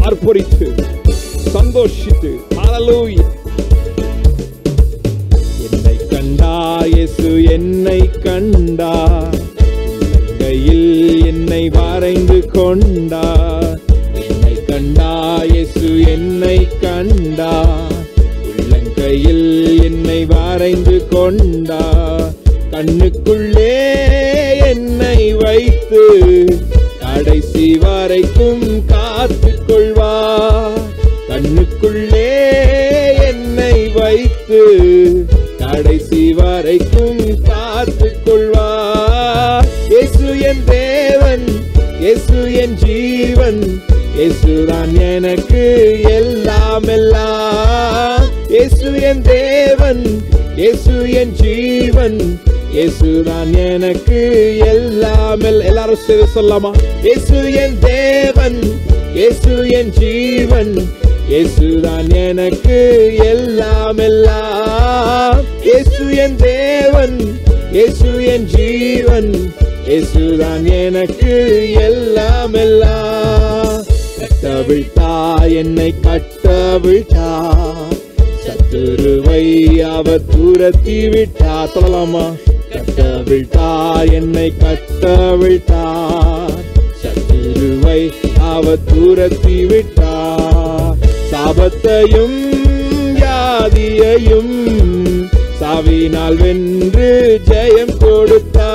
ஆர்ப்பரித்து சந்தோஷித்து ஹalleluya என்னை கண்டா இயேசு என்னை கண்டா உள்ளங்கையில் என்னை வரைந்து கொண்டா என்னை கண்டா இயேசு என்னை கண்டா உள்ளங்கையில் என்னை வரைந்து கொண்டா கண்ணுக்குள்ளே என்னை வைத்து கடைசி வரைக்கும் காத்துக் கொள்வார் கண்ணுக்குள்ளே என்னை வைத்து கடைசி வரைக்கும் காத்துக் கொள்வார் இயேசு என் தேவன் இயேசு என் ஜீவன் இயேசுதான் எனக்கு எல்லாம் எல்லாம் இயேசு என் தேவன் இயேசு என் ஜீவன் இயேசுதான் எனக்கு எல்லாம் எல்- எல்லாரும் சேர்ந்து சொல்லலாமா இயேசு என் தேவன் இயேசு என் ஜீவன் இயேசுதான் எனக்கு எல்லாம் எல்லாம் இயேசு என் தேவன் இயேசு என் ஜீவன் இயேசுதான் எனக்கு எல்லாம் எல்லாம் கட்டவிழ்த்தா என்னை கட்டவிழ்த்தா சத்துருவை அவர் துரத்தி விட்டா சொல்லலாமா கட்டவிழ்த்தா என்னை கட்டவிழ்த்தா சத்துருவை அவர் துரத்தி விட்டா சாபத்தையும் வியாதியையும் சாவினால் வென்று ஜெயம் கொடுத்தா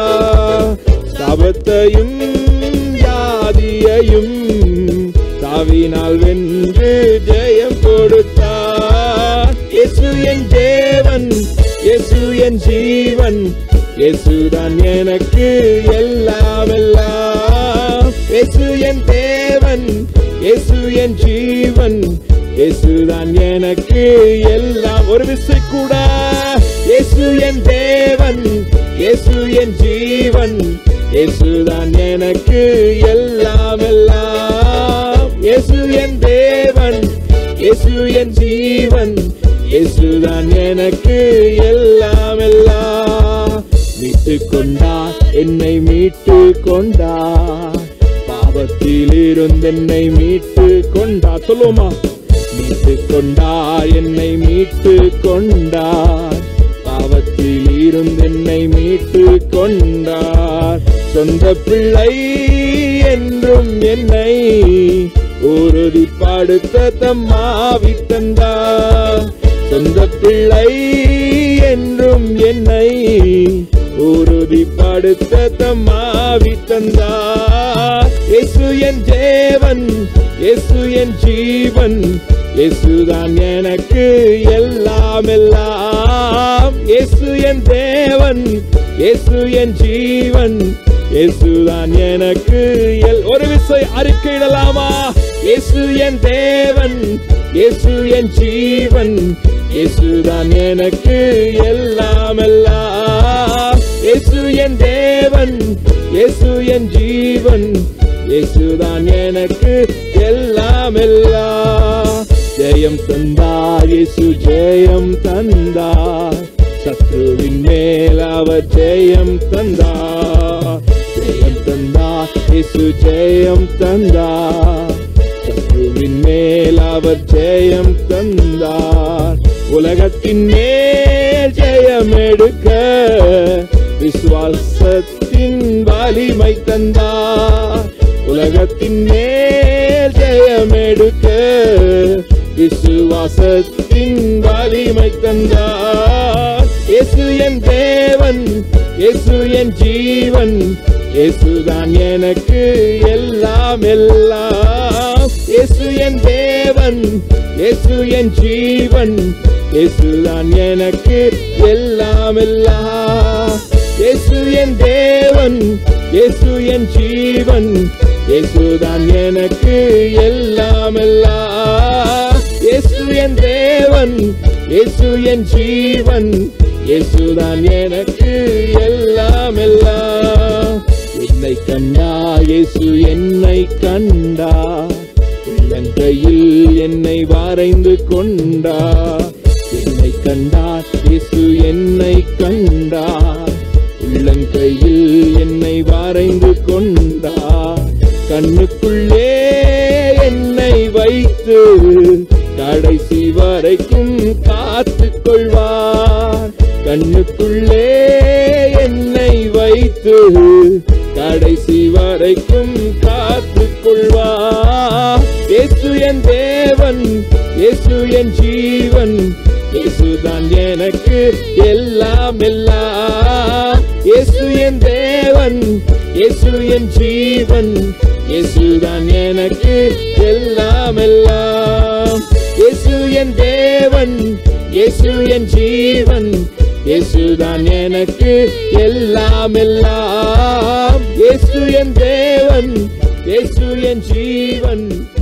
சாபத்தையும் வியாதியையும் சாவினால் வென்று ஜெயம் கொடுத்தா இயேசு என் தேவன் இயேசு என் ஜீவன் இயேசுதான் எனக்கு எல்லாம் எல்லாம் இயேசு என் தேவன் இயேசு என் ஜீவன் இயேசுதான் எனக்கு எல்லாம் ஒரு விசை கூட இயேசு என் தேவன் இயேசு என் ஜீவன் இயேசுதான் எனக்கு எல்லாம் எல்லாம் இயேசு என் தேவன் இயேசு என் ஜீவன் இயேசுதான் எனக்கு எல்லாம் எல்லாம் மீட்டு கொண்டா என்னை மீட்டு கொண்டா பாவத்தில் இருந்து என்னை மீட்டு கொண்டா சொல்லுவோமா மீட்டு கொண்டார் என்னை மீட்டு கொண்டார் பாவத்தில் இருந்து என்னை மீட்டு கொண்டார் சொந்த பிள்ளை என்றும் என்னை உறுதிப்படுத்த தம்மாவி தந்தார் சொந்த பிள்ளை என்றும் என்னை உறுதிப்படுத்த தம்மாவி தந்தார் இயேசு என் தேவன் இயேசு என் ஜீவன் இயேசுதான் எனக்கு எல்லாம் எல்லாம் இயேசு என் தேவன் இயேசு என் ஜீவன் இயேசுதான் எனக்கு எல் ஒரு விசை அறிக்கையிடலாமா இயேசு என் தேவன் இயேசு என் ஜீவன் இயேசுதான் எனக்கு எல்லாம் எல்லாம் இயேசு என் தேவன் இயேசு என் ஜீவன் இயேசுதான் எனக்கு எல்லாம் எல்லாம் ஜெயம் தந்தார் இயேசு ஜெயம் தந்தார் சத்ருவின் மேல் அவர் ஜெயம் தந்தார் ஜெயம் தந்தார் இயேசு ஜெயம் தந்தார் சத்ருவின் மேல் அவர் ஜெயம் தந்தார் உலகத்தின் மேல் ஜெயம் எடுக்க விசுவாசத்தின் வலிமை தந்தார் உலகத்தின் மேல் ஜெயம் எடுக்க விசுவாசத்தின் வலிமை தந்தார் இயேசு என் தேவன் இயேசு என் ஜீவன் இயேசுதான் எனக்கு எல்லாம் எல்லாம் இயேசு என் தேவன் இயேசு என் ஜீவன் இயேசுதான் எனக்கு எல்லாம் எல்லாம் இயேசு என் தேவன் இயேசு என் ஜீவன் இயேசுதான் எனக்கு எல்லாம் எல்லாம் இயேசு என் தேவன் இயேசு என் ஜீவன் இயேசுதான் எனக்கு எல்லாம் எல்லாம் என்னை கண்டா இயேசு என்னை கண்டா உள்ளங்கையில் என்னை வரைந்து கொண்டா என்னை கண்டார் இயேசு என்னை கண்டார் உள்ளங்கையில் என்னை வரைந்து கொண்டார் கண்ணுக்குள்ளே என்னை வைத்து கடைசி வரைக்கும் காத்து கொள்வார் கண்ணுக்குள்ளே என்னை வைத்து கடைசி வரைக்கும் காத்து கொள்வார் இயேசு என் தேவன் இயேசு என் ஜீவன் இயேசுதான் எனக்கு எல்லாம் எல்லாம் இயேசு என் தேவன் இயேசு என் ஜீவன் இயேசுதான் எனக்கு எல்லாம் எல்லாம் இயேசு என் தேவன் இயேசு என் ஜீவன் இயேசுதான் எனக்கு எல்லாம் எல்லாம் இயேசு என் தேவன் இயேசு என் ஜீவன்